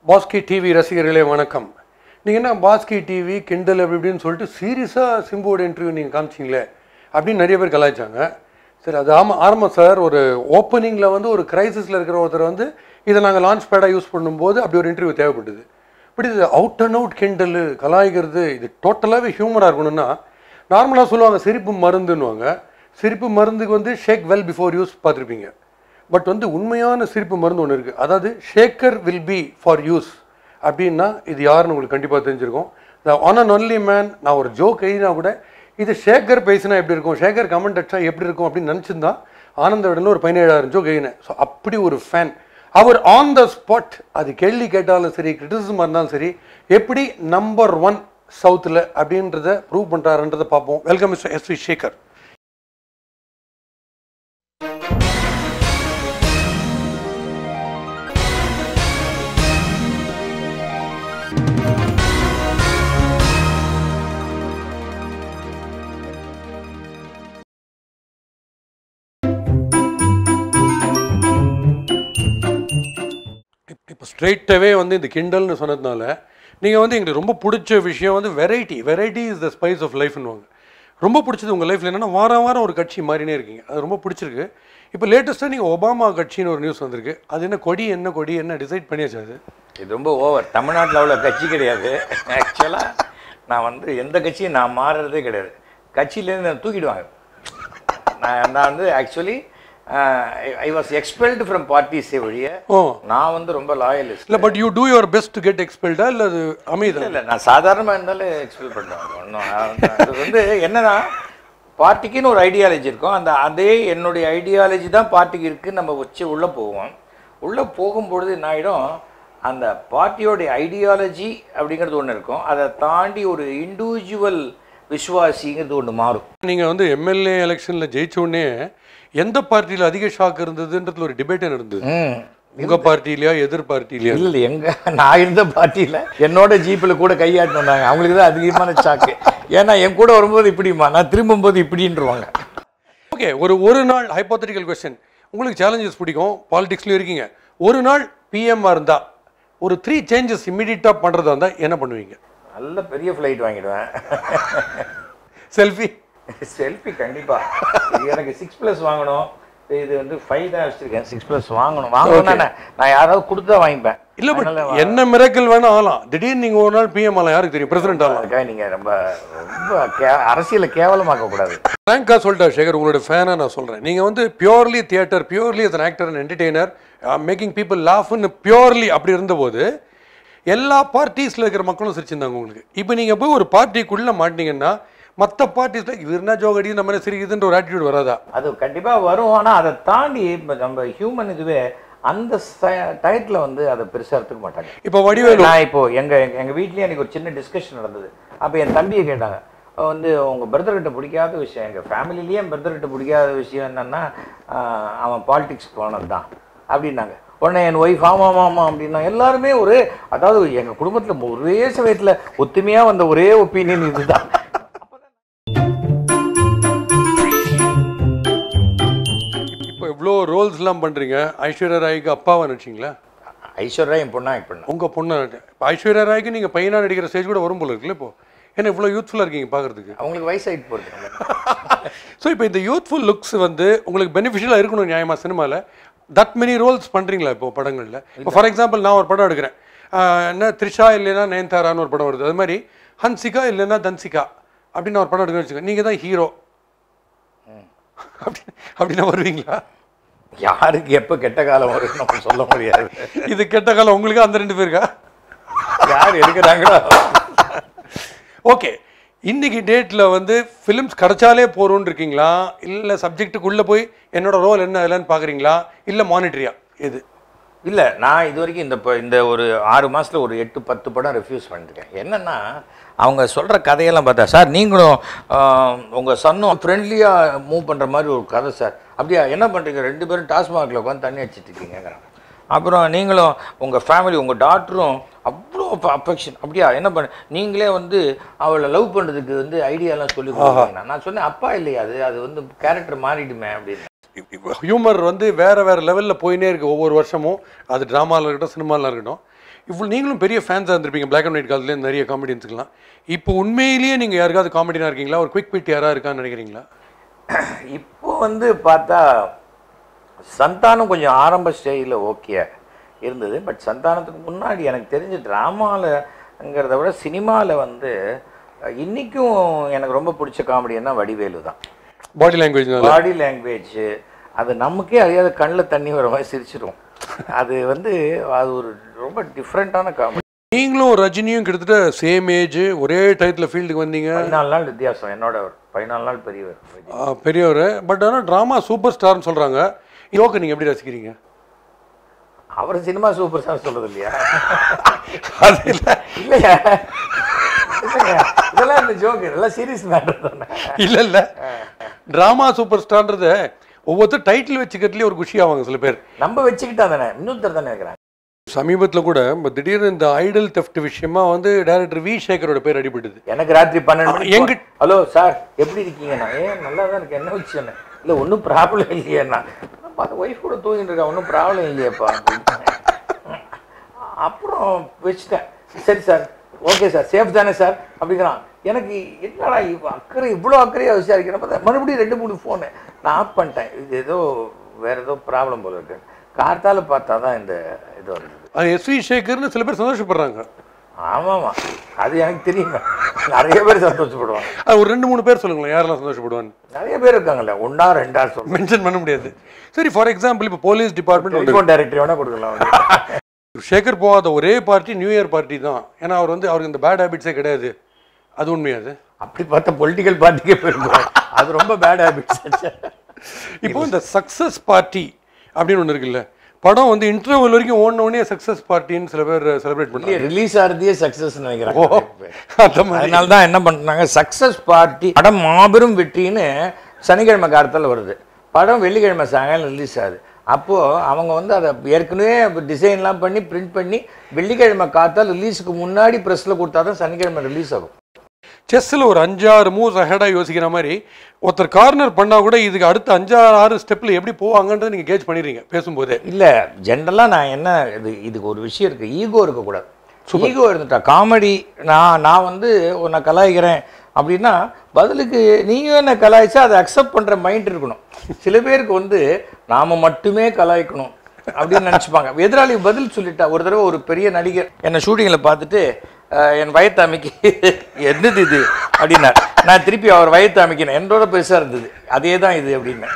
Bhaski TV ரசிகர்களே வணக்கம் நீங்கள் என்ன பாஸ்கி டிவி கிண்டல் அப்படி இப்படின்னு சொல்லிட்டு சீரியஸாக சிம்புவோட இன்டர்வியூ நீங்கள் காமிச்சிங்களே அப்படின்னு நிறைய பேர் கலாய்ச்சாங்க சரி அது ஆமாம் ஆரம்பம் சார் ஒரு ஓப்பனிங்கில் வந்து ஒரு கிரைசிஸில் இருக்கிற ஒருத்தர் வந்து இதை நாங்கள் லான்ச் பேடாக யூஸ் பண்ணும்போது அப்படி ஒரு இன்டர்வியூ தேவைப்பட்டது பட் இது அவுட் அண்ட் அவுட் கிண்டல் கலாய்க்கிறது இது டோட்டலாகவே ஹியூமராக இருக்கணும்னா நார்மலாக சொல்லுவாங்க சிரிப்பு மருந்துன்னுவாங்க சிரிப்பு மருந்துக்கு வந்து ஷேக் வெல் பிஃபோர் யூஸ் பார்த்துருப்பீங்க பட் வந்து உண்மையான சிரிப்பு மருந்து ஒன்று இருக்குது அதாவது Shekhar will be for use அப்படின்னா இது யாருன்னு உங்களுக்கு கண்டிப்பாக தெரிஞ்சிருக்கும் the one and only man நான் ஒரு ஜோக் எழுதினா கூட இது ஷேக்கர் பேசினா எப்படி இருக்கும் ஷேக்கர் கமெண்ட் அடிச்சா எப்படி இருக்கும் அப்படின்னு நினச்சிருந்தா ஆனந்த விடல ஒரு பதினேழாயிரம் ஜோக் எழுதினேன் ஸோ அப்படி ஒரு ஃபேன் அவர் ஆன் த ஸ்பாட் அது கேள்வி கேட்டாலும் சரி கிரிட்டிசிசமாக இருந்தாலும் சரி எப்படி நம்பர் ஒன் சவுத்தில் அப்படின்றத ப்ரூவ் பண்ணுறாருன்றதை பார்ப்போம் welcome mister S V Shekhar இப்போ ஸ்ட்ரெயிட்டாகவே வந்து இந்த கிண்டல்னு சொன்னதுனால நீங்கள் வந்து எங்களுக்கு ரொம்ப பிடிச்ச விஷயம் வந்து variety variety is the spice of லைஃப்னுவாங்க ரொம்ப பிடிச்சது உங்கள் லைஃப்பில் என்னென்னா வாரம் வாரம் ஒரு கட்சி மாறினே இருக்கீங்க அது ரொம்ப பிடிச்சிருக்கு இப்போ லேட்டஸ்ட்டாக நீங்கள் ஒபாமா கட்சின்னு ஒரு நியூஸ் வந்திருக்கு அது என்ன கொடி என்ன கொடி என்ன டிசைட் பண்ணியாச்சு அது இது ரொம்ப ஓவர் தமிழ்நாட்டில் அவ்வளோ கட்சி கிடையாது ஆக்சுவலாக நான் வந்து எந்த கட்சியும் நான் மாறுறதே கிடையாது கட்சியிலேருந்து நான் தூக்கிடுவாங்க நான் நான் வந்து actually I was expelled from பார்ட்டிஸே ஒழிய ஓ நான் வந்து ரொம்ப லாயலிஸ்ட் இல்லை but you do your best to get எக்ஸ்பெல்டா இல்லை அது அமைதா இல்லை நான் சாதாரணமாக இருந்தாலும் எக்ஸ்பெல் பண்ணுவேன் ஒன்றும் அது வந்து என்னன்னா பார்ட்டிக்குன்னு ஒரு ஐடியாலஜி இருக்கும் அந்த அதே என்னுடைய ஐடியாலஜி தான் பார்ட்டிக்கு இருக்குது நம்ம வச்சு உள்ளே போவோம் உள்ளே போகும்பொழுது என்ன ஆகிடும் அந்த பார்ட்டியோடைய ஐடியாலஜி அப்படிங்கிறது ஒன்று இருக்கும் அதை தாண்டி ஒரு இண்டிவிஜுவல் விஸ்வாசிங்கிறது ஒன்று மாறும் நீங்கள் வந்து எம்எல்ஏ எலெக்ஷனில் ஜெயிச்ச உடனே எந்த பார்ட்டியில் அதிக ஷாக் இருந்ததுன்றதுல ஒரு டிபேட்டே நடந்தது ம் உங்கள் பார்ட்டிலையா எதிர் பார்ட்டிலையா இல்லை எங்க நான் இருந்த பார்ட்டியில் என்னோட ஜீப்பில் கூட கையாட்டு வந்தாங்க அவங்களுக்கு தான் அதிகமான ஷாக்கு ஏன்னா என் கூட வரும்போது இப்படிமா நான் திரும்பும்போது இப்படின்றவாங்க ஓகே ஒரு ஒரு நாள் ஹைப்போத்தட்டிக்கல் கொஸ்டின் உங்களுக்கு சேலஞ்சஸ் பிடிக்கும் பாலிடிக்ஸ்லையும் இருக்கீங்க ஒரு நாள் பிஎம்ஆ இருந்தா ஒரு த்ரீ சேஞ்சஸ் இம்மிடியட்டாக பண்ணுறதா இருந்தால் என்ன பண்ணுவீங்க நல்ல பெரிய ஃப்ளைட் வாங்கிடுவேன் செல்ஃபி செல்ஃபி கண்டிப்பா இது எனக்கு சிக்ஸ் ப்ளஸ் வாங்கணும் இது வந்து ஃபைவ் தான் வச்சிருக்கேன் சிக்ஸ் ப்ளஸ் வாங்கணும் வாங்கணும்னா நான் நான் யாராவது கொடுத்தா வாங்கிப்பேன் இல்லை பட் அதனால வா- என்ன மிரக்கல் வேணா ஆகலாம் திடீர்னு நீங்கள் ஒரு நாள் பிஎம் ஆகலாம் யாருக்கு தெரியும் பிரசிடென்ட் ஆகலாம் அதுக்காக நீங்க ரொம்ப ரொம்ப கே அரசியலை கேவலமாக்க கூடாது ஃப்ராங்காக சொல்லிட்டா சேகர் உங்களோட ஃபேனாக நான் சொல்கிறேன் நீங்கள் வந்து purely theatre purely as an actor and entertainer making people லாஃப்னு பியூர்லி அப்படி இருந்தபோது எல்லா பார்ட்டிஸில் இருக்கிற மக்களும் சிரிச்சிருந்தாங்க உங்களுக்கு இப்போ நீங்கள் போய் ஒரு பார்ட்டிக்குள்ளே மாட்டினீங்கன்னா மற்ற பார்ட்டிஸில் இவர் என்ன ஜோகடி நம்ம என்ன சிரிக்குதுன்ற ஒரு ஆட்டிடியூட் வராதா அது கண்டிப்பா வரும் ஆனா அதை தாண்டி இப்ப நம்ம ஹியூமன் இதுவே அந்த டயத்துல வந்து அதை பெருசா எடுத்துக்க மாட்டாங்க இப்போ வடிவேலு நான் இப்போ எங்க எங்க- எங்க வீட்லயே எனக்கு ஒரு சின்ன டிஸ்கஷன் நடந்தது அப்ப என் தம்பியை கேட்டாங்க அவ வந்து உங்க பிரதர் கிட்ட பிடிக்காத விஷயம் எங்க ஃபேமிலிலேயே என் பிரதர் கிட்ட பிடிக்காத விஷயம் என்னன்னா ஆஹ், அவன் பாலிடிக்ஸ் போனது தான் அப்படின்னாங்க உடனே என் ஒய்ஃப் ஆமா ஆமா ஆமா அப்படின்னா எல்லாருமே ஒரு அதாவது எங்க குடும்பத்துல ஒரே சமயத்துல ஒத்துமையா வந்த ஒரே ஒப்பீனியன் இதுதான் இப்போ இவ்வளோ ரோல்ஸ்லாம் பண்ணுறீங்க ஐஸ்வர்யா ராய்க்கு அப்பாவை நினச்சிங்களா ஐஸ்வர்யா என் பொண்ணா ஆக்ட் பண்ணா உங்கள் பொண்ணை இப்போ ஐஸ்வர்யா ராய்க்கு நீங்கள் பையனாக நடிக்கிற ஸ்டேஜ் கூட வரும் போல இருக்குல்ல இப்போ ஏன்னா இவ்வளோ யூத்ஃபுல்லாக இருக்கீங்க பார்க்குறதுக்கு அவங்களுக்கு வயசாயிட்டு போறது ஸோ இப்போ இந்த யூத்ஃபுல் லுக்ஸ் வந்து உங்களுக்கு பெனிஃபிஷியலாக இருக்கணும் நியாயமா சினிமாவில் தட் மெனி ரோல்ஸ் பண்ணுறீங்களா இப்போ படங்களில் இப்போ ஃபார் எக்ஸாம்பிள் நான் ஒரு படம் எடுக்கிறேன் ஆஹ் என்ன த்ரிஷா இல்லைன்னா நயன்தாரான்னு ஒரு படம் வருது அது மாதிரி ஹன்சிகா இல்லைன்னா தன்சிகா அப்படின்னு ஒரு படம் எடுக்கணும்னு வச்சுக்கோங்க நீங்கள் தான் ஹீரோ அப்படி அப்படின்னா வருவீங்களா யாருக்கு எப்ப கெட்ட காலம் வரும் நம்ம சொல்ல முடியாது இது கெட்ட காலம் உங்களுக்கு அந்த ரெண்டு பேருக்கா யார் எடுக்கிறாங்களோ ஓகே இன்னைக்கு டேட்டில் வந்து ஃபிலிம்ஸ் கிடைச்சாலே போகிறோன்னு இருக்கீங்களா இல்லை சப்ஜெக்ட்டுக்குள்ளே போய் என்னோட ரோல் என்ன இல்லைன்னு பார்க்குறீங்களா இல்லை மானிட்டரியா எது இல்லை நான் இது வரைக்கும் இந்த இப்போ இந்த ஒரு ஆறு மாசத்துல ஒரு எட்டு பத்து படம் ரெஃப்யூஸ் பண்ணிருக்கேன் என்னன்னா அவங்க சொல்கிற கதையெல்லாம் பார்த்தா சார் நீங்களும் உங்கள் சன்னும் ஃப்ரெண்ட்லியாக மூவ் பண்ணுற மாதிரி ஒரு கதை சார் அப்படியா என்ன பண்ணுறீங்க ரெண்டு பேரும் டாஸ்மாகில் உட்காந்து தண்ணி அடிச்சிட்டு இருக்கீங்கிறாங்க அப்புறம் நீங்களும் உங்கள் ஃபேமிலி உங்கள் டாக்டரும் அவ்வளோ அஃபெக்ஷன் அப்படியா என்ன பண்ண நீங்களே வந்து அவளை லவ் பண்ணுறதுக்கு வந்து ஐடியாலாம் சொல்லி கொடுத்தீங்கன்னா நான் சொன்னேன் அப்பா இல்லையா அது அது வந்து கேரக்டர் மாறிடுமே அப்படின்னு ஹியூமர் வந்து வேற வேற லெவலில் போயினே இருக்கு ஒவ்வொரு வருஷமும் அது ட்ராமாவில் இருக்கட்டும் சினிமாவில் இருக்கட்டும் இவ்வளோ நீங்களும் பெரிய ஃபேன்ஸாக இருந்திருப்பீங்க பிளாக் அண்ட் ஒயிட் காலத்துலேருந்து நிறைய காமெடியன்ஸுக்கெல்லாம் இப்போ உண்மையிலேயே நீங்கள் யாருக்காவது காமெடியாக இருக்கீங்களா ஒரு குவிக் பிட் யாராக இருக்கான்னு நினைக்கிறீங்களா இப்போ வந்து பார்த்தா சந்தானம் கொஞ்சம் ஆரம்ப ஸ்டேஜில் ஓகே இருந்தது பட் சந்தானத்துக்கு முன்னாடி எனக்கு தெரிஞ்ச ட்ராமாலங்கிறத விட சினிமாவில் வந்து அஹ், இன்னிக்கும் எனக்கு ரொம்ப பிடிச்ச காமெடின்னா வடிவேலு தான் பாடி லாங்குவேஜ்னால பாடி லாங்குவேஜ் அது நமக்கே அறியாத கண்ணில் தண்ணி வர மாதிரி சிரிச்சிடும் அது வந்து அது ஒரு ரொம்ப டிஃப்ரெண்ட்டான காமெடி நீங்களும் ரஜினியும் கிட்டத்தட்ட சேம் ஏஜ் ஒரே டயத்தில் ஃபீல்டுக்கு வந்தீங்க பதினாலு நாள் வித்தியாசம் என்னோட ஒரு பதினாலு நாள் பெரியவர் ஆ, பெரியவர் பட் ஆனால் ட்ராமா சூப்பர் ஸ்டார்னு சொல்கிறாங்க யோகை நீங்கள் எப்படி ரசிக்கிறீங்க அவர் சினிமா சூப்பர் ஸ்டார் சொல்றது இல்லையா அது இல்லை இல்லையா இல்லையா? இதெல்லாம் இந்த ஜோக்கு இதெல்லாம் சீரியஸ் மேட்டர் தானே இல்லை இல்லை ட்ராமா சூப்பர் ஸ்டார்ன்றத ஒவ்வொருத்தர் டைட்டில் வச்சுக்கிறதுலேயே ஒரு குஷி ஆவாங்க சில பேர் நம்ம வச்சுக்கிட்டா தானே இன்னொருத்தர் தானே இருக்கிறாங்க சமீபத்தில் கூட இப்போ திடீர்னு இந்த ஐடல் தெஃப்ட் விஷயமா வந்து டைரக்டர் வி சேகரோட பேர் அடிபட்டது எனக்கு ராத்திரி பன்னெண்டு மணிக்கு எங்க- phone- ஹலோ சார் எப்படி இருக்கீங்கண்ணா ஏன் நல்லா தான் இருக்கு என்ன விஷயம் இல்லை ஒன்றும் ப்ராப்ளம் இல்லையேண்ணா பார்த்து ஒய்ஃப் கூட தூங்கிட்டு இருக்கா ஒன்றும் ப்ராப்ளம் இல்லையேப்பா அப்படின்ட்டாங்க. அப்புறம் வச்சுட்டேன் சரி சார் ஓகே சார் சேஃப் தானே சார் அப்படிங்கிறான் எனக்கு என்னடா இவ அக்கறை இவ்வளோ அக்கறையாக விசாரிக்கிறேன் பார்த்தா மறுபடியும் ரெண்டு மூணு ஃபோனு நான் ஆஃப் பண்ணிட்டேன் இது ஏதோ வேற ஏதோ ப்ராப்ளம் போல இருக்கு கார்த்தால பார்த்தா தான் இந்த இது வந்தது அது எஸ் வி சேகர்னு சில பேர் சந்தோஷப்படுறாங்க ஆமாமா அது எனக்கு தெரியுங்க நிறைய பேர் சந்தோஷப்படுவாங்க அது ஒரு ரெண்டு மூணு பேர் சொல்லுங்களேன் யாரெல்லாம் சந்தோஷப்படுவான்னு நிறைய பேர் இருக்காங்கல்ல ஒன்றா ரெண்டா சொல்லுங்க மென்ஷன் பண்ண முடியாது சரி ஃபார் எக்ஸாம்பிள் இப்போ போலீஸ் டிபார்ட்மெண்ட் வந்து டெலிஃபோன் டைரக்டர் வேணா கொடுக்கலாம் வந்து. சேகர் போகாத ஒரே பார்ட்டி நியூ இயர் பார்ட்டி தான் ஏன்னா அவர் வந்து அவருக்கு இந்த பேட் ஹேபிட்ஸே கிடையாது அது உண்மையாது அப்படி பார்த்தா பொலிட்டிக்கல் பார்ட்டிக்கே போயிருக்கோம் அது ரொம்ப பேட் ஹேபிட்ஸ் இப்போ இந்த சக்ஸஸ் பார்ட்டி அப்படின்னு ஒன்று இருக்குல்ல படம் வந்து இன்டர்வல் வரைக்கும் ஓடின உடனே சக்ஸஸ் பார்ட்டின்னு சில பேர் செலிப்ரேட் பண்ணுறாங்க ரிலீஸ் ஆகிறதே சக்ஸஸ் நினைக்கிறேன் அந்த மாதிரி அதனால தான் என்ன பண்ணாங்க சக்ஸஸ் பார்ட்டி படம் மாபெரும் வெற்றின்னு சனிக்கிழமை காலத்தில் வருது படம் வெள்ளிக்கிழமை சாயங்காலம் ரிலீஸ் ஆகுது அப்போது அவங்க வந்து அதை ஏற்கனவே டிசைன்லாம் பண்ணி பிரிண்ட் பண்ணி வெள்ளிக்கிழமை காத்தால் ரிலீஸுக்கு முன்னாடி ப்ரெஸ்ஸில் கொடுத்தா தான் சனிக்கிழமை ரிலீஸ் ஆகும் செஸ்ஸில் ஒரு அஞ்சாறு மூவ்ஸ் அஹெடாக யோசிக்கிற மாதிரி ஒருத்தர் கார்னர் பண்ணால் கூட இதுக்கு அடுத்த அஞ்சாறு ஆறு ஸ்டெப்பில் எப்படி போவாங்கன்றதை நீங்கள் கேட்ச் பண்ணிடுறீங்க பேசும்போதே இல்லை ஜென்ரலாக நான் என்ன இது இதுக்கு ஒரு விஷயம் இருக்குது ஈகோ இருக்கக்கூடாது ஈகோ இருந்துட்டா காமெடி நான் நான் வந்து உன்னை கலாய்க்கிறேன் அப்படின்னா பதிலுக்கு நீங்கள் என்ன கலாய்ச்சா அதை அக்செப்ட் பண்ணுற மைண்ட் இருக்கணும் சில பேருக்கு வந்து நாம் மட்டுமே கலாய்க்கணும் அப்படின்னு நினச்சிப்பாங்க எதிராளி பதில் சொல்லிட்டா ஒரு தடவை ஒரு பெரிய நடிகர் என்னை ஷூட்டிங்கில் பார்த்துட்டு அஹ், என் வயத்தாமிக்கு என்னது இது அப்படின்னார் நான் திருப்பி அவர் வயத்தாமிக்கினேன் என்னோட பெருசாக இருந்தது அதே தான் இது அப்படின்னேன்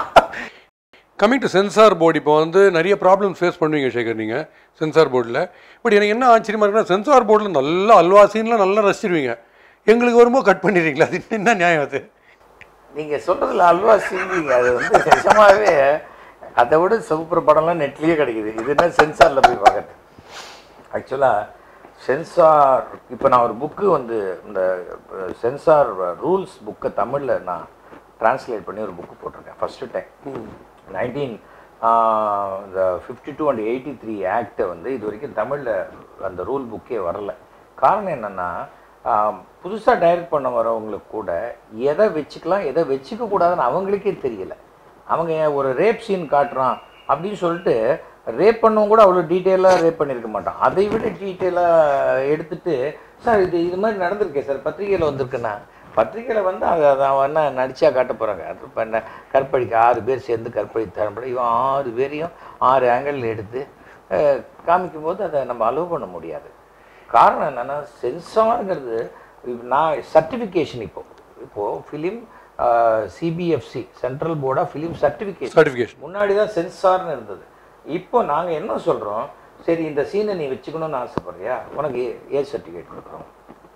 கமிங் டு சென்சார் போர்டு இப்போ வந்து நிறைய ப்ராப்ளம்ஸ் ஃபேஸ் பண்ணுவீங்க சேகர் நீங்கள் சென்சார் போர்டில் பட் எனக்கு என்ன ஆச்சரியமா இருக்குன்னா சென்சார் போர்டில் நல்லா அல்வா சீன்லாம் நல்லா ரசிச்சிருவீங்க எங்களுக்கு வரும்போது கட் பண்ணிடுறீங்களா அது என்ன நியாயம் அது நீங்க சொல்றதுல அல்வா சிந்திங்க அது வந்து நிஜமாவே அதை விட சிவப்புற படம்லாம் நெட்லேயே கிடைக்குது இது என்ன சென்சாரில் போய் பார்க்கறது ஆக்சுவலாக சென்சார் இப்போ நான் ஒரு புக்கு வந்து இந்த சென்சார் ரூல்ஸ் புக்கை தமிழில் நான் டிரான்ஸ்லேட் பண்ணி ஒரு புக்கு போட்டிருக்கேன் ஃபஸ்ட்டு டைம் நைன்டீன் இந்த fifty two and eighty three ஆக்டை வந்து இது வரைக்கும் தமிழில் அந்த ரூல் புக்கே வரல காரணம் என்னென்னா புதுசாக டைரக்ட் பண்ண வரவங்களுக்கு கூட எதை வச்சுக்கலாம் எதை வச்சுக்க கூடாதுன்னு அவங்களுக்கே தெரியல அவங்க ஒரு ரேப் சீன் காட்டுறான் அப்படின்னு சொல்லிட்டு ரேப் பண்ணவங்க கூட அவ்வளோ டீட்டெயிலாக ரேப் பண்ணியிருக்க மாட்டான் அதை விட டீட்டெயிலாக எடுத்துட்டு சார் இது இது மாதிரி நடந்திருக்கே சார் பத்திரிகையில் வந்திருக்குண்ணா பத்திரிக்கையில் வந்து அதை அதை அவன் என்ன நடிச்சா காட்ட போகிறாங்க அது இப்போ என்ன கற்பழிக்க ஆறு பேர் சேர்ந்து கற்பழித்தாரப்பட இவன் ஆறு பேரையும் ஆறு ஆங்கிள் எடுத்து அஹ், காமிக்கும்போது அதை நம்ம அலோவ் பண்ண முடியாது காரணம் என்னென்னா சென்சாருங்கிறது நான் சர்டிஃபிகேஷன் இப்போ இப்போது film CBFC central board of film certification certification முன்னாடி தான் சென்சார்னு இருந்தது இப்போ நாங்கள் என்ன சொல்கிறோம் சரி இந்த சீனை நீ வச்சுக்கணும்னு ஆசைப்படுறியா உனக்கு ஏ சர்டிஃபிகேட் கொடுக்குறோம்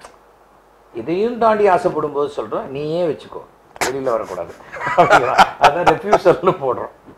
இதையும் தாண்டி ஆசைப்படும் போது சொல்கிறோம் நீயே வச்சுக்கோ வெளியில் வரக்கூடாது அப்படிங்கிறோம். அதான் ரெஃப்யூசல்னு போடுறோம்